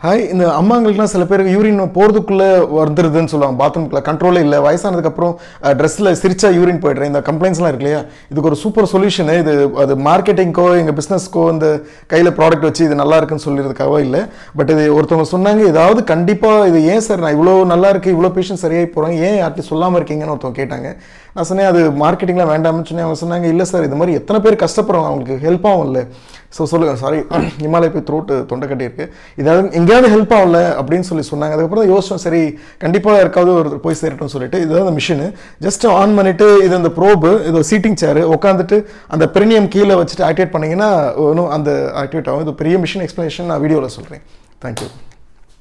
hi இந்த அம்மாங்களுக்குலாம் சில பேருக்கு யூரின் போகிறதுக்குள்ளே வந்துடுதுன்னு சொல்லுவாங்க பாத்ரூம்குள்ள கண்ட்ரோலே இல்லை வயசானதுக்கப்புறம் ட்ரெஸ்ஸில் சிரிச்சா யூரின் போய்டுறேன் இந்த கம்ப்ளைண்ட்ஸ்லாம் இருக்கு இல்லையா இதுக்கு ஒரு சூப்பர் சொல்யூஷனு இது அது மார்க்கெட்டிங்க்கோ எங்கள் பிஸ்னஸ்க்கோ இந்த கையில் ப்ராடக்ட் வச்சு இது நல்லா இருக்குன்னு சொல்லியிருதுக்காகவோ இல்லை பட் இது ஒருத்தவங்க சொன்னாங்க ஏதாவது கண்டிப்பாக இது ஏன் சார் நான் இவ்வளோ நல்லா இருக்கு இவ்வளோ பேஷண்ட் சரியாகி போகிறாங்க ஏன் யார்கிட்ட சொல்லாமல் இருக்கீங்கன்னு ஒருத்தவங்க கேட்டாங்க நான் சொன்னேன் அது மார்க்கெட்டிங்லாம் வேண்டாம்னு சொன்னேன் அவங்க சொன்னாங்க இல்லை சார் இது மாதிரி எத்தனை பேர் கஷ்டப்படுறாங்க அவங்களுக்கு ஹெல்ப்பாகவும் இல்லை ஸோ சொல்லுங்கள் சாரி இமாலய போய் த்ரோட்டு தொண்டை கட்டியிருக்கு இதாவது எங்கேயாவது ஹெல்ப் ஆகல அப்படின்னு சொல்லி சொன்னாங்க அதுக்கப்புறம் தான் யோசிச்சோம் சரி கண்டிப்பாக யாருக்காவது ஒரு போய் சேரட்டும் சொல்லிட்டு இதுதான் அந்த மிஷினு ஜஸ்ட் ஆன் பண்ணிட்டு இது அந்த ப்ரோபு இது சீட்டிங் சேரு உட்காந்துட்டு அந்த பெரினியம் கீழே வச்சுட்டு ஆக்டிவேட் பண்ணீங்கன்னா இன்னும் அந்த ஆக்டிவேட் ஆகும் இது பெரிய மிஷின் எக்ஸ்ப்ளனேஷன் நான் வீடியோவில் சொல்கிறேன் தேங்க்யூ